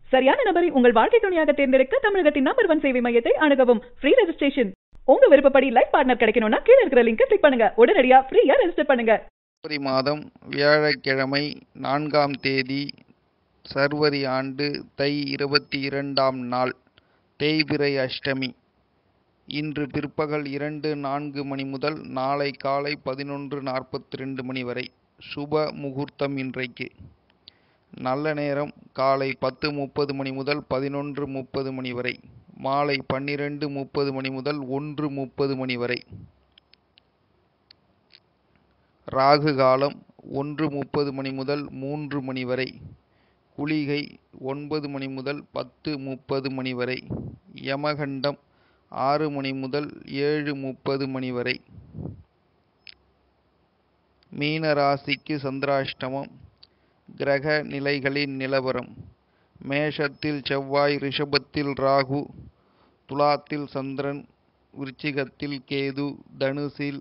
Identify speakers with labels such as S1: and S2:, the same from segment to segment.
S1: சரியான நபரை உங்கள் வாழ்க்கை துணையாக தேர்ந்தெடுக்க தமிழகத்தின் நம்பர் ஒன் சேவை மையத்தை அணுகவும் ஃப்ரீ ரெஜிஸ்ட்ரேஷன் உங்க விருப்பப்படி லைஃப் பார்ட்னர் கிடைக்கணும்னா கீழ இருக்கிற லிங்கை கிளிக் பண்ணுங்க உடனடியா ஃப்ரீயா ரெஜிஸ்டர் பண்ணுங்க
S2: பிப்ரவரி மாதம் வியாழக்கிழமை நான்காம் தேதி சர்வரி ஆண்டு தை இருபத்தி இரண்டாம் நாள் தேய்பிறை அஷ்டமி இன்று பிற்பகல் இரண்டு நான்கு மணி முதல் நாளை காலை பதினொன்று நாற்பத்தி ரெண்டு மணி வரை சுப முகூர்த்தம் இன்றைக்கு நல்ல நேரம் காலை பத்து முப்பது மணி முதல் பதினொன்று முப்பது மணி வரை மாலை பன்னிரெண்டு முப்பது மணி முதல் ஒன்று முப்பது மணி வரை ராகு காலம் ஒன்று முப்பது மணி முதல் மூன்று மணி வரை குளிகை ஒன்பது மணி முதல் பத்து முப்பது மணி வரை யமகண்டம் ஆறு மணி முதல் ஏழு முப்பது மணி வரை மீன ராசிக்கு சந்திராஷ்டமம் கிரக நிலைகளின் நிலவரம் மேஷத்தில் செவ்வாய் ரிஷபத்தில் ராகு துலாத்தில் சந்திரன் விருச்சிகத்தில் கேது தனுசில்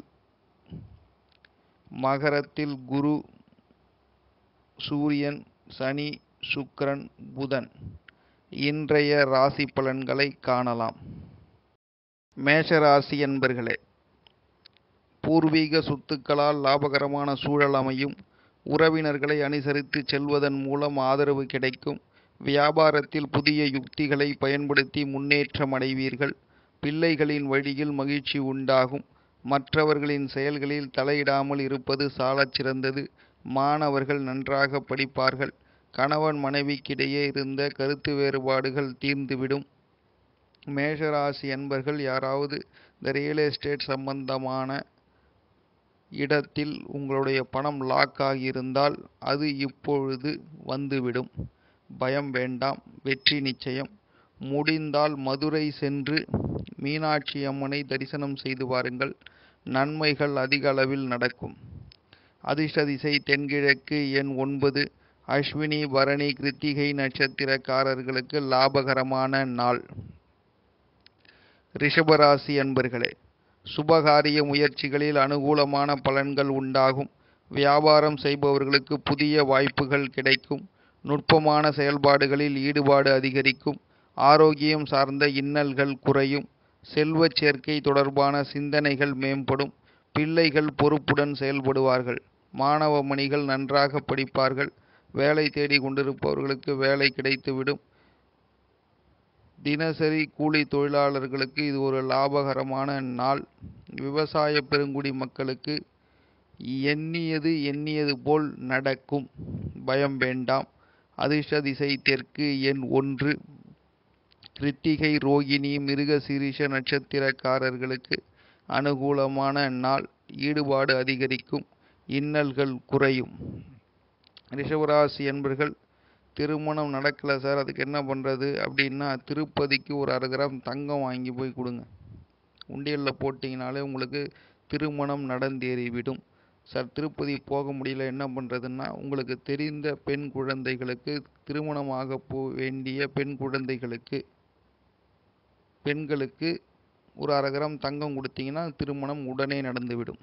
S2: மகரத்தில் குரு சூரியன் சனி சுக்கிரன் புதன் இன்றைய ராசி பலன்களை காணலாம் மேஷராசி என்பர்களே பூர்வீக சொத்துக்களால் லாபகரமான சூழல் அமையும் உறவினர்களை அனுசரித்து செல்வதன் மூலம் ஆதரவு கிடைக்கும் வியாபாரத்தில் புதிய யுக்திகளை பயன்படுத்தி முன்னேற்றம் அடைவீர்கள் பிள்ளைகளின் வழியில் மகிழ்ச்சி உண்டாகும் மற்றவர்களின் செயல்களில் தலையிடாமல் இருப்பது சாலச் சிறந்தது மாணவர்கள் நன்றாக படிப்பார்கள் கணவன் மனைவிக்கிடையே இருந்த கருத்து வேறுபாடுகள் தீர்ந்துவிடும் மேஷராசி என்பர்கள் யாராவது இந்த ரியல் எஸ்டேட் சம்பந்தமான இடத்தில் உங்களுடைய பணம் லாக் ஆகியிருந்தால் அது இப்பொழுது வந்துவிடும் பயம் வேண்டாம் வெற்றி நிச்சயம் முடிந்தால் மதுரை சென்று மீனாட்சி அம்மனை தரிசனம் செய்து வாருங்கள் நன்மைகள் அதிக அளவில் நடக்கும் அதிர்ஷ்ட திசை தென்கிழக்கு எண் ஒன்பது அஸ்வினி பரணி கிருத்திகை நட்சத்திரக்காரர்களுக்கு லாபகரமான நாள் ரிஷபராசி அன்பர்களே சுபகாரிய முயற்சிகளில் அனுகூலமான பலன்கள் உண்டாகும் வியாபாரம் செய்பவர்களுக்கு புதிய வாய்ப்புகள் கிடைக்கும் நுட்பமான செயல்பாடுகளில் ஈடுபாடு அதிகரிக்கும் ஆரோக்கியம் சார்ந்த இன்னல்கள் குறையும் செல்வச் சேர்க்கை தொடர்பான சிந்தனைகள் மேம்படும் பிள்ளைகள் பொறுப்புடன் செயல்படுவார்கள் மாணவ மணிகள் நன்றாக படிப்பார்கள் வேலை தேடி கொண்டிருப்பவர்களுக்கு வேலை கிடைத்துவிடும் தினசரி கூலி தொழிலாளர்களுக்கு இது ஒரு லாபகரமான நாள் விவசாய பெருங்குடி மக்களுக்கு எண்ணியது எண்ணியது போல் நடக்கும் பயம் வேண்டாம் அதிர்ஷ்ட திசை தெற்கு எண் ஒன்று கிருத்திகை ரோகிணி மிருக சீரிஷ நட்சத்திரக்காரர்களுக்கு அனுகூலமான நாள் ஈடுபாடு அதிகரிக்கும் இன்னல்கள் குறையும் ரிஷபராசி என்பர்கள் திருமணம் நடக்கலை சார் அதுக்கு என்ன பண்ணுறது அப்படின்னா திருப்பதிக்கு ஒரு அரை கிராம் தங்கம் வாங்கி போய் கொடுங்க உண்டியலில் போட்டிங்கனாலே உங்களுக்கு திருமணம் நடந்தேறிவிடும் சார் திருப்பதி போக முடியல என்ன பண்ணுறதுன்னா உங்களுக்கு தெரிந்த பெண் குழந்தைகளுக்கு திருமணமாக போ வேண்டிய பெண் குழந்தைகளுக்கு பெண்களுக்கு ஒரு அரை கிராம் தங்கம் கொடுத்தீங்கன்னா திருமணம் உடனே நடந்துவிடும்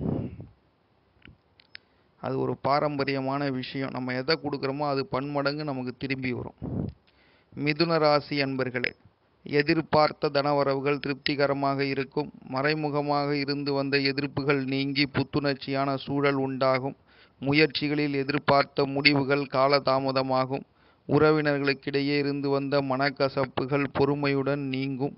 S2: அது ஒரு பாரம்பரியமான விஷயம் நம்ம எதை கொடுக்குறோமோ அது பன்மடங்கு நமக்கு திரும்பி வரும் மிதுன ராசி அன்பர்களே எதிர்பார்த்த தனவரவுகள் திருப்திகரமாக இருக்கும் மறைமுகமாக இருந்து வந்த எதிர்ப்புகள் நீங்கி புத்துணர்ச்சியான சூழல் உண்டாகும் முயற்சிகளில் எதிர்பார்த்த முடிவுகள் காலதாமதமாகும் உறவினர்களுக்கிடையே இருந்து வந்த மனக்கசப்புகள் பொறுமையுடன் நீங்கும்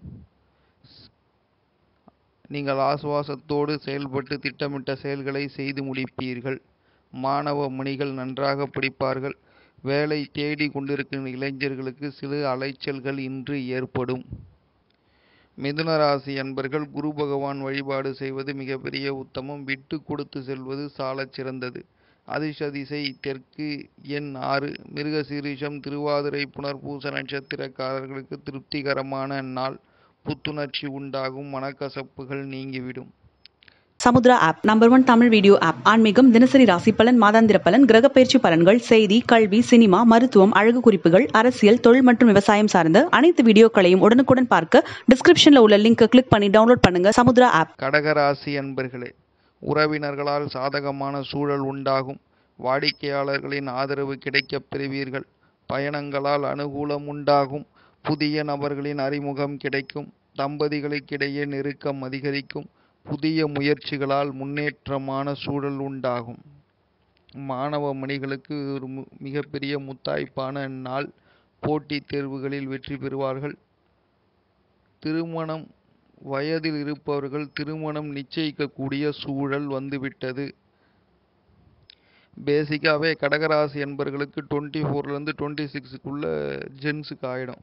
S2: நீங்கள் ஆசுவாசத்தோடு செயல்பட்டு திட்டமிட்ட செயல்களை செய்து முடிப்பீர்கள் மாணவ மணிகள் நன்றாக படிப்பார்கள் வேலை தேடி கொண்டிருக்கும் இளைஞர்களுக்கு சிறு அலைச்சல்கள் இன்று ஏற்படும் மிதுன ராசி அன்பர்கள் குரு பகவான் வழிபாடு செய்வது மிகப்பெரிய உத்தமம் விட்டு கொடுத்து செல்வது சாலச் சிறந்தது அதிர்ஷ்ட திசை தெற்கு எண் ஆறு மிருகசீரிஷம் திருவாதிரை புனர்பூச நட்சத்திரக்காரர்களுக்கு திருப்திகரமான நாள் புத்துணர்ச்சி உண்டாகும் மனக்கசப்புகள் நீங்கிவிடும்
S3: Samudra app number one Tamil video app ஆன்மீகம் தினசரி ராசி பலன் மாதாந்திர பலன் கிரகப்பயிற்சி பலன்கள் செய்தி கல்வி சினிமா மருத்துவம் அழகு குறிப்புகள் அரசியல் தொழில் மற்றும் விவசாயம் சார்ந்த அனைத்து வீடியோக்களையும் உடனுக்குடன் பார்க்க டிஸ்கிரிப்ஷன்ல உள்ள லிங்கை கிளிக் பண்ணி டவுன்லோட் பண்ணுங்க சமுத்ரா ஆப்
S2: கடகராசி அன்பர்களே உறவினர்களால் சாதகமான சூழல் உண்டாகும் வாடிக்கையாளர்களின் ஆதரவு கிடைக்கப் பெறுவீர்கள் பயணங்களால் அனுகூலம் உண்டாகும் புதிய நபர்களின் அறிமுகம் கிடைக்கும் தம்பதிகளுக்கிடையே நெருக்கம் அதிகரிக்கும் புதிய முயற்சிகளால் முன்னேற்றமான சூழல் உண்டாகும் மாணவ மணிகளுக்கு ஒரு மு- மிகப்பெரிய முத்தாய்ப்பான நாள் போட்டித் தேர்வுகளில் வெற்றி பெறுவார்கள் திருமணம் வயதில் இருப்பவர்கள் திருமணம் நிச்சயிக்கக்கூடிய சூழல் வந்துவிட்டது பேசிக்காகவே கடகராசி என்பர்களுக்கு டுவெண்ட்டி ஃபோர்லேருந்து டுவெண்ட்டி சிக்ஸுக்குள்ளே ஜென்ஸுக்கு ஆகிடும்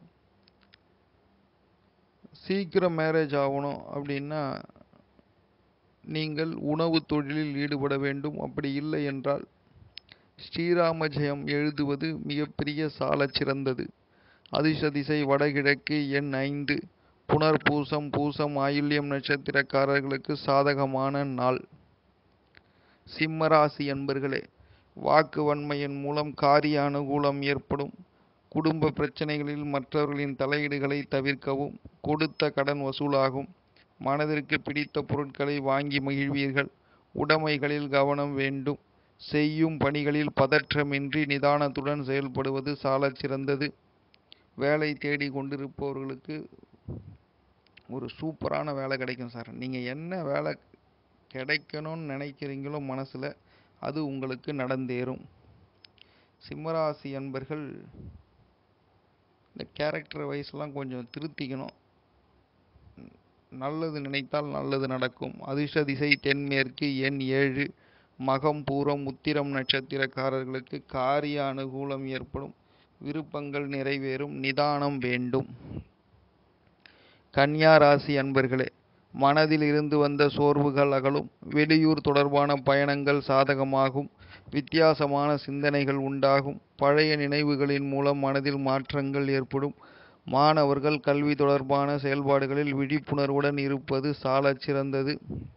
S2: சீக்கிரம் மேரேஜ் ஆகணும் அப்படின்னா நீங்கள் உணவு தொழிலில் ஈடுபட வேண்டும் அப்படி இல்லை என்றால் ஸ்ரீராம ஜெயம் எழுதுவது மிகப்பெரிய சாலச் சிறந்தது அதிர்ஷ்ட திசை வடகிழக்கு எண் ஐந்து புனர்பூசம் பூசம் ஆயில்யம் நட்சத்திரக்காரர்களுக்கு சாதகமான நாள் சிம்மராசி என்பர்களே வாக்கு வன்மையின் மூலம் காரிய அனுகூலம் ஏற்படும் குடும்ப பிரச்சனைகளில் மற்றவர்களின் தலையீடுகளை தவிர்க்கவும் கொடுத்த கடன் வசூலாகும் மனதிற்கு பிடித்த பொருட்களை வாங்கி மகிழ்வீர்கள் உடைமைகளில் கவனம் வேண்டும் செய்யும் பணிகளில் பதற்றமின்றி நிதானத்துடன் செயல்படுவது சாலச் சிறந்தது வேலை தேடி கொண்டிருப்பவர்களுக்கு ஒரு சூப்பரான வேலை கிடைக்கும் சார் நீங்கள் என்ன வேலை கிடைக்கணும்னு நினைக்கிறீங்களோ மனசில் அது உங்களுக்கு நடந்தேறும் சிம்மராசி அன்பர்கள் இந்த கேரக்டர் வைஸ்லாம் கொஞ்சம் திருத்திக்கணும் நல்லது நினைத்தால் நல்லது நடக்கும் அதிர்ஷ்ட திசை தென்மேற்கு எண் ஏழு மகம் பூரம் உத்திரம் நட்சத்திரக்காரர்களுக்கு காரிய அனுகூலம் ஏற்படும் விருப்பங்கள் நிறைவேறும் நிதானம் வேண்டும் கன்னியா ராசி அன்பர்களே மனதில் இருந்து வந்த சோர்வுகள் அகலும் வெளியூர் தொடர்பான பயணங்கள் சாதகமாகும் வித்தியாசமான சிந்தனைகள் உண்டாகும் பழைய நினைவுகளின் மூலம் மனதில் மாற்றங்கள் ஏற்படும் மாணவர்கள் கல்வி தொடர்பான செயல்பாடுகளில் விழிப்புணர்வுடன் இருப்பது சாலச் சிறந்தது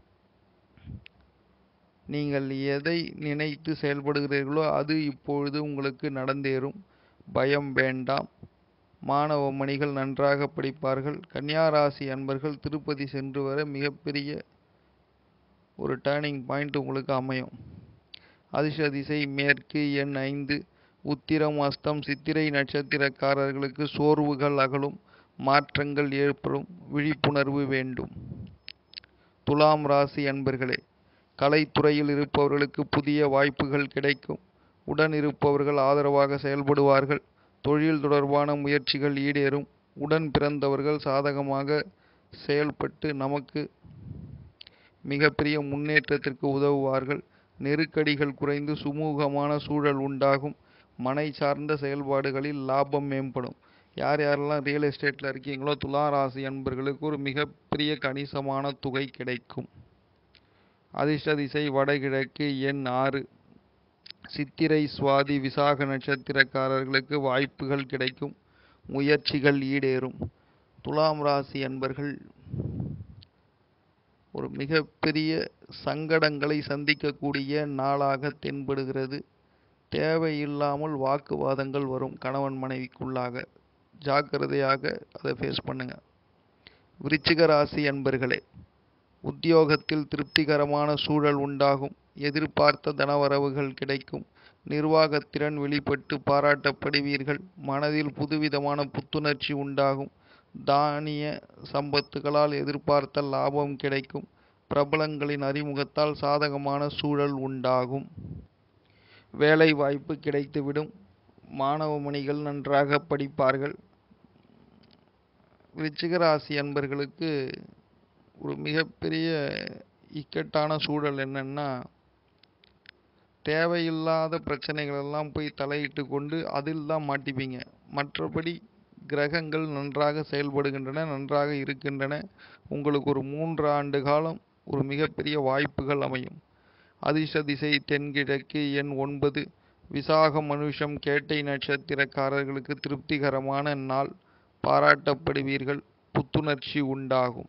S2: நீங்கள் எதை நினைத்து செயல்படுகிறீர்களோ அது இப்பொழுது உங்களுக்கு நடந்தேறும் பயம் வேண்டாம் மாணவ மணிகள் நன்றாக படிப்பார்கள் கன்னியாராசி அன்பர்கள் திருப்பதி சென்று வர மிகப்பெரிய ஒரு டேர்னிங் பாயிண்ட் உங்களுக்கு அமையும் அதிர்ஷ்ட திசை மேற்கு எண் ஐந்து உத்திரம் அஸ்தம் சித்திரை நட்சத்திரக்காரர்களுக்கு சோர்வுகள் அகலும் மாற்றங்கள் ஏற்படும் விழிப்புணர்வு வேண்டும் துலாம் ராசி அன்பர்களே கலைத்துறையில் இருப்பவர்களுக்கு புதிய வாய்ப்புகள் கிடைக்கும் உடன் இருப்பவர்கள் ஆதரவாக செயல்படுவார்கள் தொழில் தொடர்பான முயற்சிகள் ஈடேறும் உடன் பிறந்தவர்கள் சாதகமாக செயல்பட்டு நமக்கு மிகப்பெரிய முன்னேற்றத்திற்கு உதவுவார்கள் நெருக்கடிகள் குறைந்து சுமூகமான சூழல் உண்டாகும் மனை சார்ந்த செயல்பாடுகளில் லாபம் மேம்படும் யார் யாரெல்லாம் ரியல் எஸ்டேட்டில் இருக்கீங்களோ துலா ராசி அன்பர்களுக்கு ஒரு மிகப்பெரிய கணிசமான தொகை கிடைக்கும் அதிர்ஷ்ட திசை வடகிழக்கு எண் ஆறு சித்திரை சுவாதி விசாக நட்சத்திரக்காரர்களுக்கு வாய்ப்புகள் கிடைக்கும் முயற்சிகள் ஈடேறும் துலாம் ராசி அன்பர்கள் ஒரு மிகப்பெரிய சங்கடங்களை சந்திக்கக்கூடிய நாளாக தென்படுகிறது தேவையில்லாமல் வாக்குவாதங்கள் வரும் கணவன் மனைவிக்குள்ளாக ஜாக்கிரதையாக அதை ஃபேஸ் பண்ணுங்க விருச்சிக ராசி அன்பர்களே உத்தியோகத்தில் திருப்திகரமான சூழல் உண்டாகும் எதிர்பார்த்த தனவரவுகள் கிடைக்கும் நிர்வாகத்திறன் வெளிப்பட்டு பாராட்டப்படுவீர்கள் மனதில் புதுவிதமான புத்துணர்ச்சி உண்டாகும் தானிய சம்பத்துகளால் எதிர்பார்த்த லாபம் கிடைக்கும் பிரபலங்களின் அறிமுகத்தால் சாதகமான சூழல் உண்டாகும் வேலை வாய்ப்பு கிடைத்துவிடும் மாணவ மணிகள் நன்றாக படிப்பார்கள் விருச்சிக ராசி அன்பர்களுக்கு ஒரு மிகப்பெரிய இக்கட்டான சூழல் என்னன்னா தேவையில்லாத பிரச்சனைகள் எல்லாம் போய் தலையிட்டு கொண்டு அதில் தான் மாட்டிப்பீங்க மற்றபடி கிரகங்கள் நன்றாக செயல்படுகின்றன நன்றாக இருக்கின்றன உங்களுக்கு ஒரு மூன்று ஆண்டு காலம் ஒரு மிகப்பெரிய வாய்ப்புகள் அமையும் அதிர்ஷ்ட திசை தென்கிழக்கு எண் ஒன்பது விசாக மனுஷம் கேட்டை நட்சத்திரக்காரர்களுக்கு திருப்திகரமான நாள் பாராட்டப்படுவீர்கள் புத்துணர்ச்சி உண்டாகும்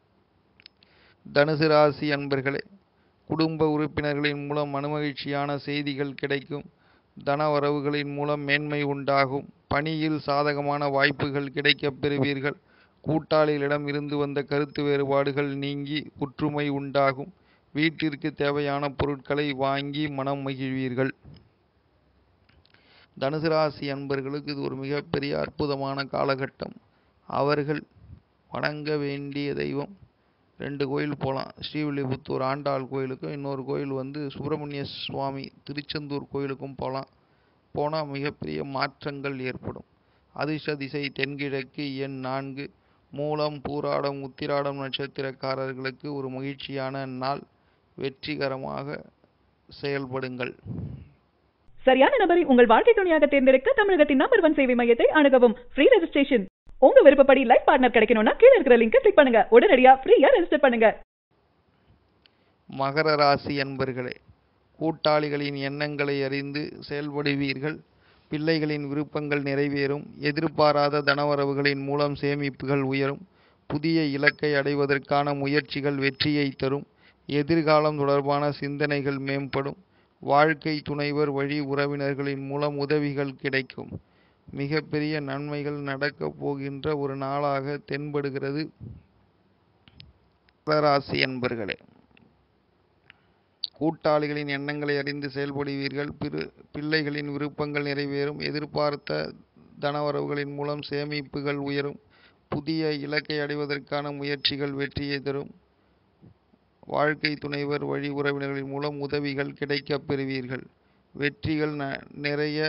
S2: தனுசு ராசி அன்பர்களே குடும்ப உறுப்பினர்களின் மூலம் மனமகிழ்ச்சியான செய்திகள் கிடைக்கும் தனவரவுகளின் மூலம் மேன்மை உண்டாகும் பணியில் சாதகமான வாய்ப்புகள் கிடைக்கப் பெறுவீர்கள் கூட்டாளிகளிடம் இருந்து வந்த கருத்து வேறுபாடுகள் நீங்கி ஒற்றுமை உண்டாகும் வீட்டிற்கு தேவையான பொருட்களை வாங்கி மனம் மகிழ்வீர்கள் தனுசு ராசி அன்பர்களுக்கு இது ஒரு மிகப்பெரிய அற்புதமான காலகட்டம் அவர்கள் வணங்க வேண்டிய தெய்வம் ரெண்டு கோயில் போகலாம் ஸ்ரீவில்லிபுத்தூர் ஆண்டாள் கோயிலுக்கும் இன்னொரு கோயில் வந்து சுப்பிரமணிய சுவாமி திருச்செந்தூர் கோயிலுக்கும் போகலாம் போனால் மிகப்பெரிய மாற்றங்கள் ஏற்படும் அதிர்ஷ்ட திசை தென்கிழக்கு எண் நான்கு மூலம் பூராடம் உத்திராடம் நட்சத்திரக்காரர்களுக்கு ஒரு மகிழ்ச்சியான நாள் வெற்றிகரமாக செயல்படுங்கள்
S1: சரியான நபரை உங்கள் வாழ்க்கை துணையாக தேர்ந்தெடுக்க தமிழகத்தின் நம்பர் ஒன் சேவை மையத்தை அணுகவும் ஃப்ரீ ரெஜிஸ்ட்ரேஷன் உங்க விருப்பப்படி லைஃப் பார்ட்னர் கிடைக்கணும்னா கீழ இருக்கிற லிங்கை கிளிக் பண்ணுங்க உடனடியா ஃப்ரீயா ரெஜிஸ்டர் பண்ணுங்க
S2: மகர ராசி அன்பர்களே கூட்டாளிகளின் எண்ணங்களை அறிந்து செயல்படுவீர்கள் பிள்ளைகளின் விருப்பங்கள் நிறைவேறும் எதிர்பாராத தனவரவுகளின் மூலம் சேமிப்புகள் உயரும் புதிய இலக்கை அடைவதற்கான முயற்சிகள் வெற்றியை தரும் எதிர்காலம் தொடர்பான சிந்தனைகள் மேம்படும் வாழ்க்கை துணைவர் வழி உறவினர்களின் மூலம் உதவிகள் கிடைக்கும் மிகப்பெரிய நன்மைகள் நடக்கப் போகின்ற ஒரு நாளாக தென்படுகிறது ராசி என்பர்களே கூட்டாளிகளின் எண்ணங்களை அறிந்து செயல்படுவீர்கள் பிறு பிள்ளைகளின் விருப்பங்கள் நிறைவேறும் எதிர்பார்த்த தனவரவுகளின் மூலம் சேமிப்புகள் உயரும் புதிய இலக்கை அடைவதற்கான முயற்சிகள் வெற்றியை தரும் வாழ்க்கை துணைவர் வழி உறவினர்களின் மூலம் உதவிகள் கிடைக்கப் பெறுவீர்கள் வெற்றிகள் ந நிறைய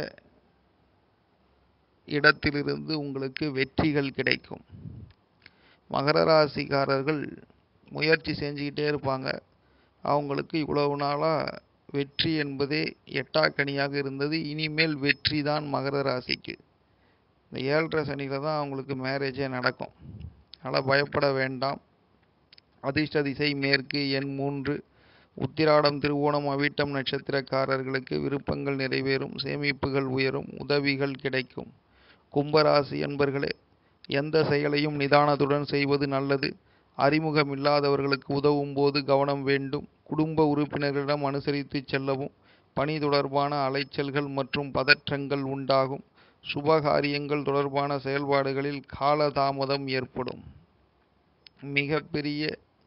S2: இடத்திலிருந்து உங்களுக்கு வெற்றிகள் கிடைக்கும் மகர ராசிக்காரர்கள் முயற்சி செஞ்சுக்கிட்டே இருப்பாங்க அவங்களுக்கு இவ்வளவு நாளாக வெற்றி என்பதே எட்டாக்கனியாக இருந்தது இனிமேல் வெற்றி தான் மகர ராசிக்கு இந்த ஏழரை சனியில் தான் அவங்களுக்கு மேரேஜே நடக்கும் அதனால் பயப்பட வேண்டாம் அதிர்ஷ்ட திசை மேற்கு எண் மூன்று உத்திராடம் திருவோணம் அவிட்டம் நட்சத்திரக்காரர்களுக்கு விருப்பங்கள் நிறைவேறும் சேமிப்புகள் உயரும் உதவிகள் கிடைக்கும் கும்பராசி என்பர்களே எந்த செயலையும் நிதானத்துடன் செய்வது நல்லது அறிமுகம் இல்லாதவர்களுக்கு உதவும் போது கவனம் வேண்டும் குடும்ப உறுப்பினர்களிடம் அனுசரித்து செல்லவும் பணி தொடர்பான அலைச்சல்கள் மற்றும் பதற்றங்கள் உண்டாகும் சுபகாரியங்கள் தொடர்பான செயல்பாடுகளில் காலதாமதம் ஏற்படும் மிகப்பெரிய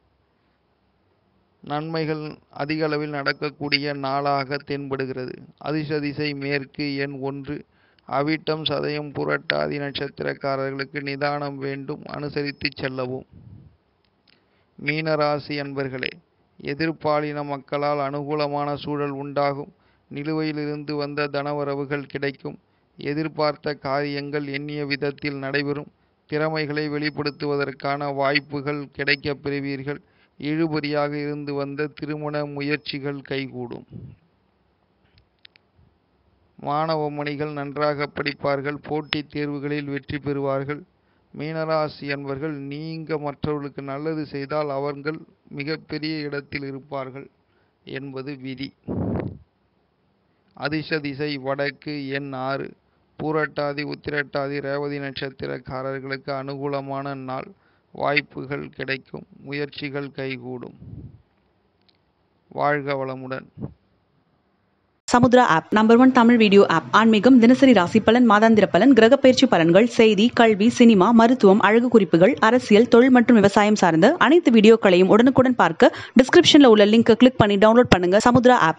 S2: நன்மைகள் அதிக அளவில் நடக்கக்கூடிய நாளாக தென்படுகிறது அதிர்ஷ்ட திசை மேற்கு எண் ஒன்று அவிட்டம் சதயம் புரட்டாதி நட்சத்திரக்காரர்களுக்கு நிதானம் வேண்டும் அனுசரித்து செல்லவும் மீனராசி அன்பர்களே எதிர்பாலின மக்களால் அனுகூலமான சூழல் உண்டாகும் நிலுவையிலிருந்து வந்த தனவரவுகள் கிடைக்கும் எதிர்பார்த்த காரியங்கள் எண்ணிய விதத்தில் நடைபெறும் திறமைகளை வெளிப்படுத்துவதற்கான வாய்ப்புகள் கிடைக்கப் பெறுவீர்கள் இழுபறியாக இருந்து வந்த திருமண முயற்சிகள் கைகூடும் மாணவ மணிகள் நன்றாக படிப்பார்கள் போட்டித் தேர்வுகளில் வெற்றி பெறுவார்கள் மீனராசி என்பர்கள் நீங்க மற்றவர்களுக்கு நல்லது செய்தால் அவர்கள் மிகப்பெரிய இடத்தில் இருப்பார்கள் என்பது விதி அதிர்ஷ்ட திசை வடக்கு எண் ஆறு பூரட்டாதி உத்திரட்டாதி ரேவதி நட்சத்திரக்காரர்களுக்கு அனுகூலமான நாள் வாய்ப்புகள் கிடைக்கும் முயற்சிகள் கைகூடும் வாழ்க வளமுடன்
S3: Samudra app number one Tamil video app ஆன்மீகம் தினசரி ராசி பலன் மாதாந்திர பலன் கிரகப்பயிற்சி பலன்கள் செய்தி கல்வி சினிமா மருத்துவம் அழகு குறிப்புகள் அரசியல் தொழில் மற்றும் விவசாயம் சார்ந்த அனைத்து வீடியோக்களையும் உடனுக்குடன் பார்க்க டிஸ்கிரிப்ஷன்ல உள்ள லிங்கை கிளிக் பண்ணி டவுன்லோட் பண்ணுங்க சமுத்ரா ஆப்